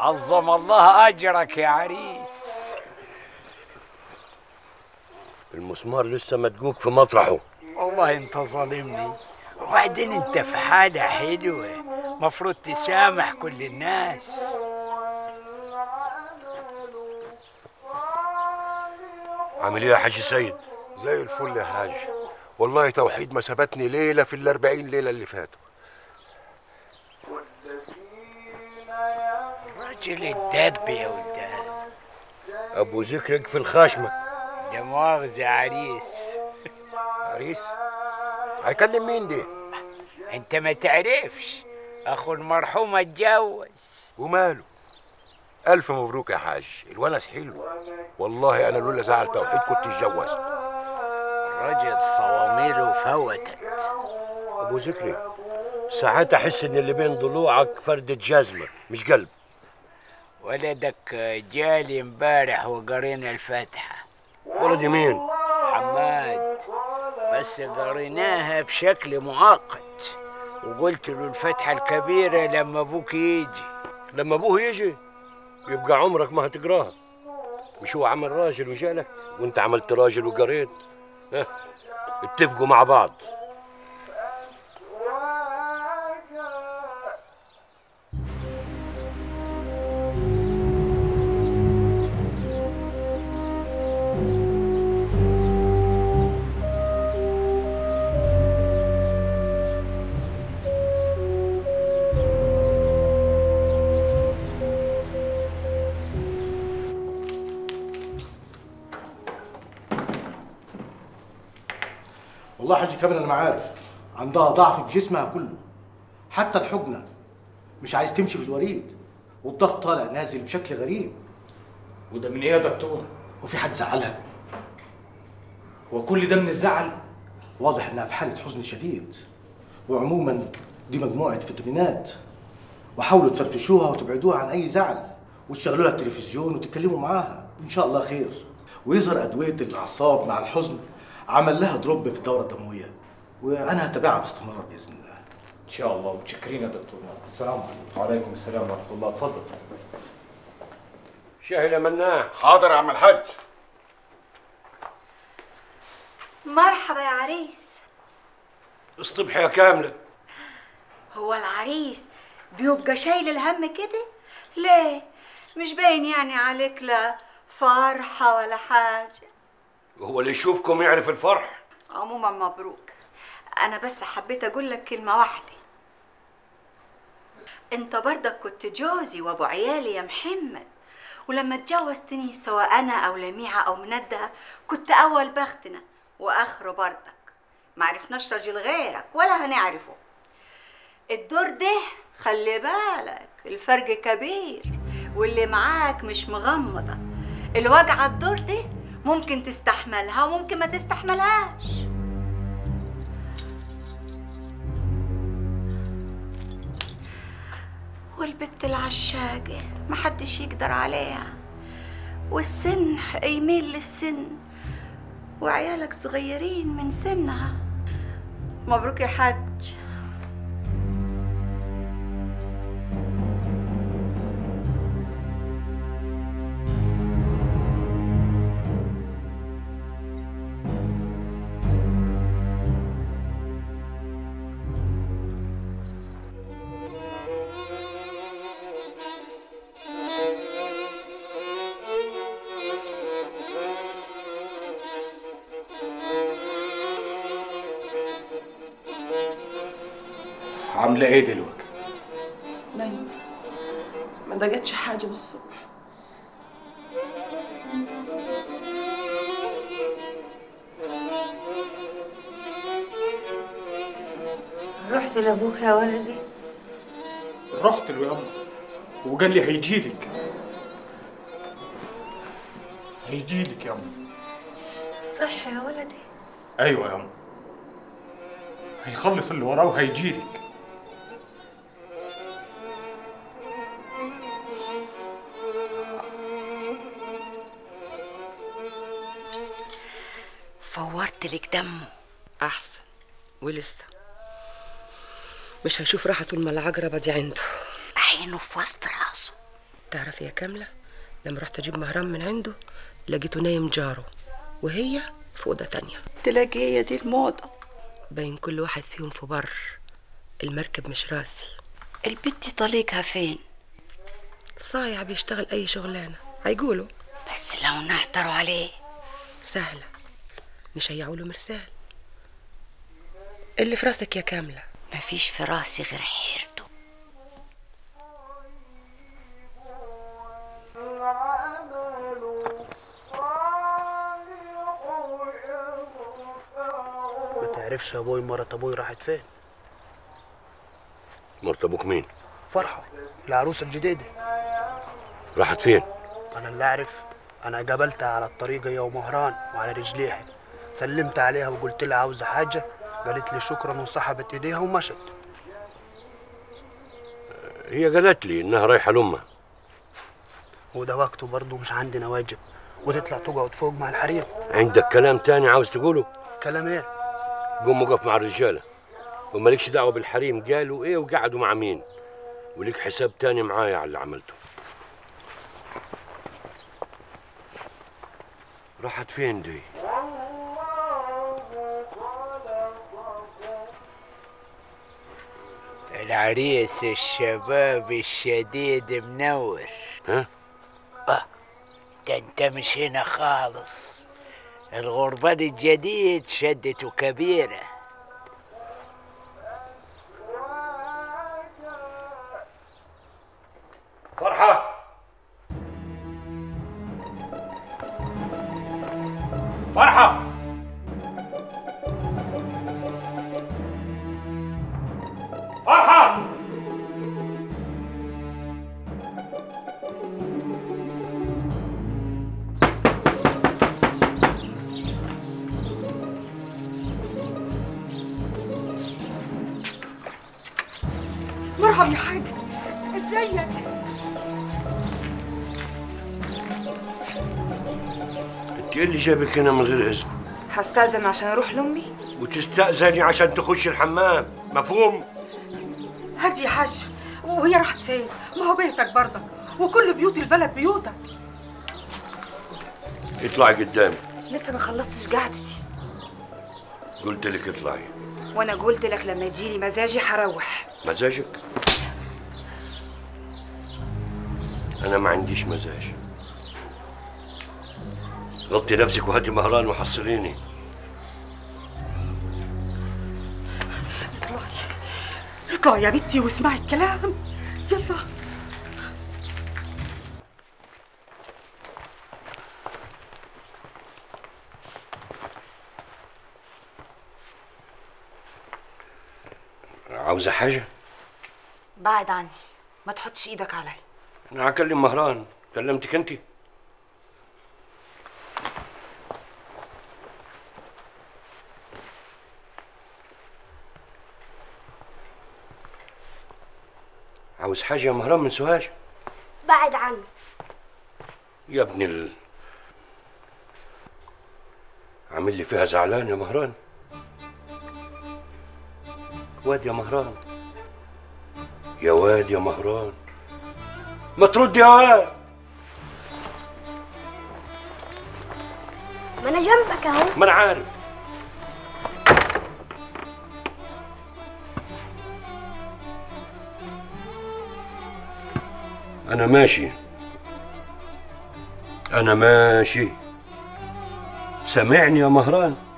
عظم الله اجرك يا عريس المسمار لسه مدقوق في مطرحه والله انت ظالمني وبعدين انت في حالة حلوة مفروض تسامح كل الناس عامل ايه يا حاج سيد زي الفل يا حاج والله توحيد ما سابتني ليله في الأربعين ليله اللي فاتوا راجل الدب يا ولدان ابو ذكرك في الخشمه ده مؤاخذة يا عريس عريس هيكلم مين دي انت ما تعرفش اخو المرحوم اتجوز وماله الف مبروك يا حاج الونس حلو والله انا لولا زعل توحيد كنت اتجوزت الراجل صواميله فوتت ابو ذكري ساعات احس ان اللي بين ضلوعك فردة جزمه مش قلب ولدك جالي امبارح وقرينا الفاتحة ولدي مين حماد بس قريناها بشكل معقد وقلت له الفتحة الكبيرة لما ابوك يجي لما ابوه يجي يبقى عمرك ما هتقراها مش هو عمل راجل وجالك وانت عملت راجل وقريت ها اتفقوا مع بعض والله حاجة كامل انا ما عارف عندها ضعف في جسمها كله حتى الحجنة مش عايز تمشي في الوريد والضغط طالع نازل بشكل غريب وده من ايه يا دكتور؟ وفي حد زعلها هو كل ده من الزعل؟ واضح انها في حالة حزن شديد وعموما دي مجموعة فيتامينات وحاولوا تفرفشوها وتبعدوها عن اي زعل وتشغلوا لها التلفزيون وتتكلموا معاها ان شاء الله خير ويظهر ادوية الاعصاب مع الحزن عمل لها دروب في الدورة الدموية وانا هتابعها باستمرار باذن الله ان شاء الله متشكرين يا دكتور السلام عليكم وعليكم السلام ورحمه الله اتفضل شاهي يا مناع حاضر يا عم الحاج مرحبا يا عريس اصطبحي يا كامله هو العريس بيبقى شايل الهم كده ليه مش باين يعني عليك لا فرحة ولا حاجة هو اللي يشوفكم يعرف الفرح عموما مبروك انا بس حبيت اقول لك كلمة واحدة انت برضك كنت جوزي وابو عيالي يا محمد ولما اتجوزتني سواء انا او لميعة او مندة كنت اول بختنا واخره برضك معرفناش راجل غيرك ولا هنعرفه الدور ده خلي بالك الفرق كبير واللي معاك مش مغمضة الوجعة الدور ده ممكن تستحملها وممكن ما تستحملهاش والبت العشاقة محدش يقدر عليها والسن يميل للسن وعيالك صغيرين من سنها مبروك يا حاج عامله ايه دلوقتي؟ نايمة ما دقتش حاجة بالصبح رحت لابوك يا ولدي رحت له ياما وقال لي هيجيلك هيجيلك ياما صح يا ولدي ايوه ياما هيخلص اللي وراه وهيجيلك فورت لك دمه احسن ولسه مش هيشوف راحة طول ما العجربة دي عنده عينه في وسط راسه تعرفي يا كاملة لما رحت أجيب مهران من عنده لقيته نايم جاره وهي في أوضة تانية تلاقي هي دي الموضة باين كل واحد فيهم في بر المركب مش راسي البت طليقها فين صايع بيشتغل أي شغلانة هيقولوا بس لو نحتروا عليه سهلة نشيعوا له مرسال اللي في راسك يا كاملة مفيش في راسي غير حيرته ما تعرفش يا ابوي مرات ابوي راحت فين مرت ابوك مين فرحه العروسه الجديده راحت فين انا اللي اعرف انا قابلتها على الطريق هي ومهران وعلى رجليها سلمت عليها وقلت لها عاوزه حاجه قالت لي شكرا وسحبت ايديها ومشت هي قالت لي انها رايحه لامها وده وقته برضه مش عندنا واجب وتطلع تقعد فوق مع الحريم عندك كلام تاني عاوز تقوله كلام ايه قوم وقف مع الرجاله ومالكش دعوه بالحريم قالوا ايه وقعدوا مع مين وليك حساب تاني معايا على اللي عملته راحت فين دي العريس الشباب الشديد منور ها اه ده انت مش هنا خالص الغربان الجديد شدته كبيرة فرحه فرحه فرحه مرحب يا حاج ازيك انت ايه اللي جابك هنا من غير اذن هستأذن عشان اروح لامي وتستأذني عشان تخش الحمام مفهوم هادي يا حاج وهي راحت فين ما هو بيتك برضك وكل بيوت البلد بيوتك اطلعي قدامي لسه ما خلصتش قعدتي قلت لك اطلعي وانا قلت لك لما يجيلي مزاجي هروح مزاجك انا ما عنديش مزاج غطي نفسك وهاتي مهران وحصليني اطلعي اطلعي يا بنتي واسمعي الكلام يلا عاوزه حاجه بعد عني ما تحطش ايدك عليا انا هكلم مهران كلمتك انت عاوز حاجه يا مهران من سوهاج بعد عني يا ابن ال عامل لي فيها زعلان يا مهران واد يا مهران يا واد يا مهران ما ترد يا واد ما انا جنبك اهو ما انا عارف انا ماشي انا ماشي سامعني يا مهران